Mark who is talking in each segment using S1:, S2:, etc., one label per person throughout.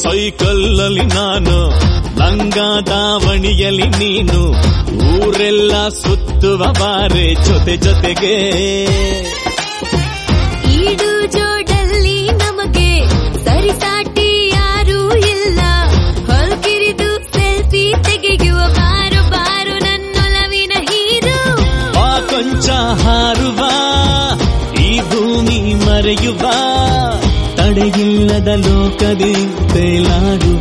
S1: ಸೈಕಲ್ಲಲ್ಲಿ ನಾನು ಲಂಗ ದಾವಣಿಯಲ್ಲಿ ನೀನು ಊರೆಲ್ಲ ಸುತ್ತುವ ಬಾರೆ ಜೊತೆ ಜೊತೆಗೆ
S2: ಈಡು ಜೋಡಲ್ಲಿ ನಮಗೆ ಸರಿಸಾಟಿ ಯಾರೂ ಇಲ್ಲ ಹೊಲ್ಕಿರಿದು ಸೆಲ್ಫಿ ತೆಗೆಯುವ ಬಾರು ಬಾರು ನನ್ನೊಲವಿನ ಹೀರು
S1: ಆ ಕೊಂಚ ಹಾರುವ ಈ ಭೂಮಿ ಮರೆಯುವ ತಡೆಯಿಲ್ಲದ ಲೋಕದಿ ತೇಲಾಡುವ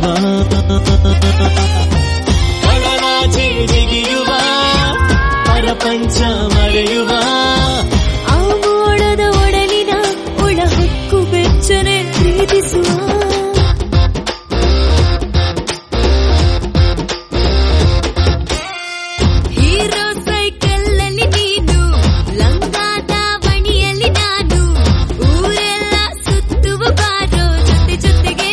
S1: ಕಡಲಾಚೆ ಜಿಗಿಯುವ ಪರಪಂಚ ಮರೆಯುವ
S2: ಆ ಮೋಡದ ಒಡಲಿನ ಒಳ ಹೊಕ್ಕು ಬೆಚ್ಚನೆ ಪ್ರೀತಿಸುವ ಹೀರೋ ಸೈಕಲ್ಲಲ್ಲಿ ನೀನು ಲಂಗಾದ ಬಣಿಯಲ್ಲಿ ನಾನು ಊರೆಲ್ಲ ಸುತ್ತುವ ಬಾರೋ ಜೊತೆ ಜೊತೆಗೆ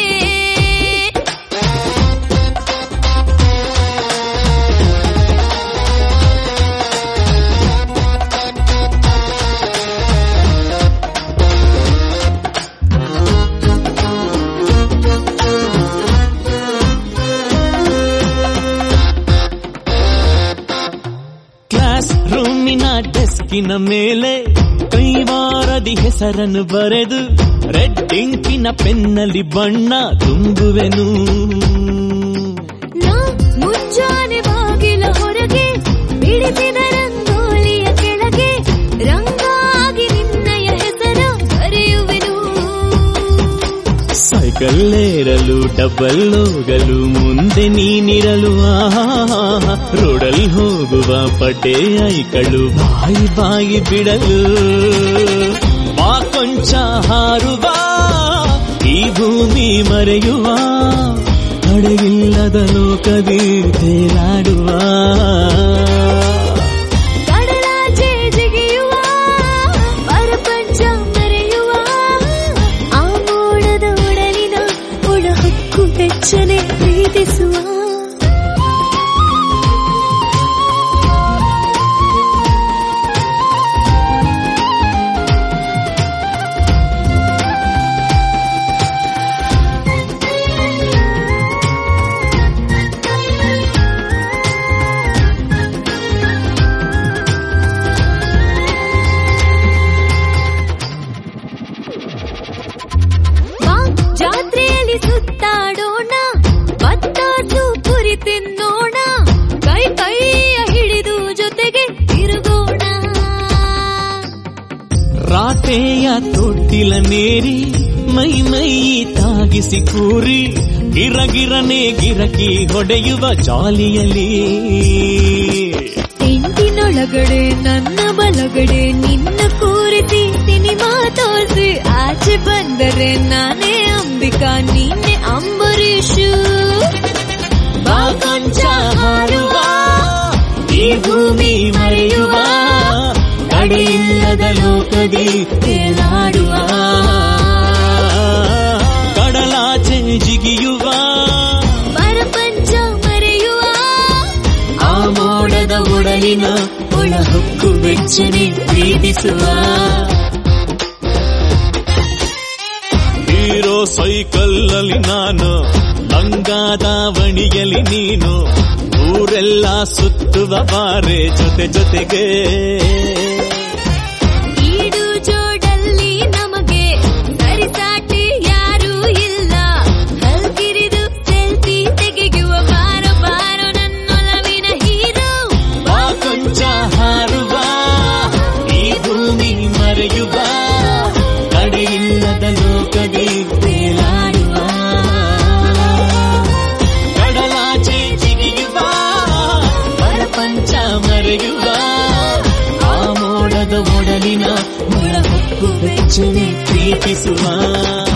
S1: ಕ್ಲಾಸ್ ರೂಮಿನ ಡೆಸ್ಕಿನ ಮೇಲೆ ಕೈವಾರದಿ ಹೆಸರನ್ನು ಬರೆದು ರೆಡ್ ಇಂಕಿನ ಪೆನ್ನಲ್ಲಿ ಬಣ್ಣ ತುಂಬುವೆನು
S2: ನಾ ಮುಂಜಾನೆ ಬಾಗಿಲ ಹೊರಗೆ ಬಿಡಿಸಿದ ರಂಗೋಲಿಯ ಕೆಳಗೆ ರಂಗಾಗಿ ನಿನ್ನಯ ಹೆಸರ ಬರೆಯುವೆನು
S1: ಸೈಕಲ್ ಏರಲು ಡಬ್ಬಲ್ ಹೋಗಲು ಮುಂದೆ ನೀನಿರಲು ಆಹಾ ರೋಡಲ್ಲಿ ಹೋಗುವ ಪಟೆ ಐಕಳು ಬಾಯಿ ಬಾಯಿ ಬಿಡಲು ಬಾ ಕೊಂಚ ಹಾರುವ ಈ ಭೂಮಿ ಮರೆಯುವ ತಡೆಯಿಲ್ಲದ ಲೋಕದಿ ತೇಲಾಡುವ
S2: ಕಡಲಾಚೆ ಜಿಗಿಯುವ ಪರಪಂಚ ಮರೆಯುವ ಆ ಮೋಡದ ಒಡಲಿನ ಒಳ ಹೊಕ್ಕು ಬೆಚ್ಚನೆ ಪ್ರೀತಿಸುವ ಬಾ ಜಾತ್ರೆಯಲ್ಲಿ ಸುತ್ತಾಡೋಣ ಬತ್ತಾರ್ದು ಪುರಿ ತಿನ್ನೋಣ ಕೈ ಕೈಯ ಹಿಡಿದು ಜೊತೆಗೆ ತಿರುಗೋಣ
S1: ರಾಟೆಯ ತೊಟ್ಟಿಲ ನೇರಿ ಮೈ ಮೈ ತಾಗಿಸಿ ಕೂರಿ ಗಿರಗಿರನೆ ಗಿರಕಿ ಹೊಡೆಯುವ ಜಾಲಿಯಲ್ಲಿ
S2: ಟೆಂಟಿನೊಳಗಡೆ ನನ್ನ ಬಲಗಡೆ ನಿನ್ನ ಕೂರಿಸಿ ಸಿನಿಮಾ ತೋರಿಸಿ ಆಚೆ ಬಂದರೆ ನಾನೇ ಅಂಬಿಕಾ ನೀನೆ ಅಂಬರೀಷು
S1: ಬಾ ಕೊಂಚ ಹಾರುವ ಈ ಭೂಮಿ ಮರೆಯುವ ತಡೆಯಿಲ್ಲದ ಲೋಕದಿ ತೇಲಾಡುವ ಕಡಲಾಚೆ ಜಿಗಿಯುವ
S2: ಪರಪಂಚ ಮರೆಯುವ
S1: ಆ ಮೋಡದ ಒಡಲಿನ ಒಳ ಹೊಕ್ಕು ಬೆಚ್ಚನೆ ಪ್ರೀತಿಸುವ ಹೀರೋ ಸೈಕಲ್ಲಲ್ಲಿ ನಾನು ಲಂಗಾದ ವಣಿಯಲ್ಲಿ ನೀನು ಊರೆಲ್ಲ ಸುತ್ತುವ ಬಾರೆ ಜೊತೆ ಜೊತೆಗೆ
S2: ಈಡು ಜೋಡಲ್ಲಿ ನಮಗೆ ಸರಿಸಾಟಿ ಯಾರೂ ಇಲ್ಲ ಹಲ್ಕಿರಿದು ಸೆಲ್ಫಿ ತೆಗೆಯುವ ಬಾರ ಬಾರೋ ನನ್ನೊಲವಿನ ಹೀರೋ
S1: ಬಾ ಕೊಂಚ ಹಾರುವ ಈ ಭೂಮಿ ಮರೆಯುವ ತಡೆಯಿಲ್ಲದ ಲೋಕದಿ ತೇಲಾಡುವ ಕಡಲಾಚೆ ಜಿಗಿಯುವ ಪರಪಂಚ ಮರೆಯುವ ಆ ಮೋಡದ ಒಡಲಿನ ಒಳ ಹೊಕ್ಕು ಬೆಚ್ಚನೆ ಪ್ರೀತಿಸುವ